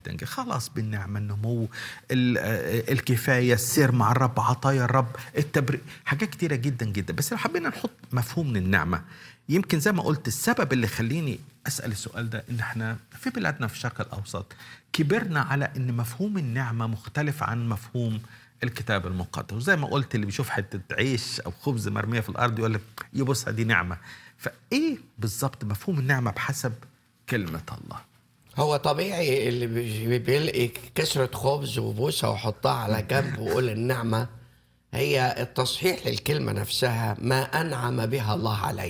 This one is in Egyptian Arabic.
جداً. خلاص بالنعمة النمو ال- آه، الكفاية السير مع الرب عطايا الرب التبرير حاجات كتيرة جدا جدا بس لو حبينا نحط مفهوم من النعمة يمكن زي ما قلت السبب اللي خليني أسأل السؤال ده إن احنا في بلادنا في الشرق الأوسط كبرنا على إن مفهوم النعمة مختلف عن مفهوم الكتاب المقدس وزي ما قلت اللي بيشوف حتة عيش أو خبز مرمية في الأرض يقول لك يبص دي نعمة فإيه بالظبط مفهوم النعمة بحسب كلمة الله هو طبيعي اللي بي- بيلقي كسرة خبز وبوسة ويحطها على جنب ويقول النعمة هي التصحيح للكلمة نفسها ما أنعم بها الله علينا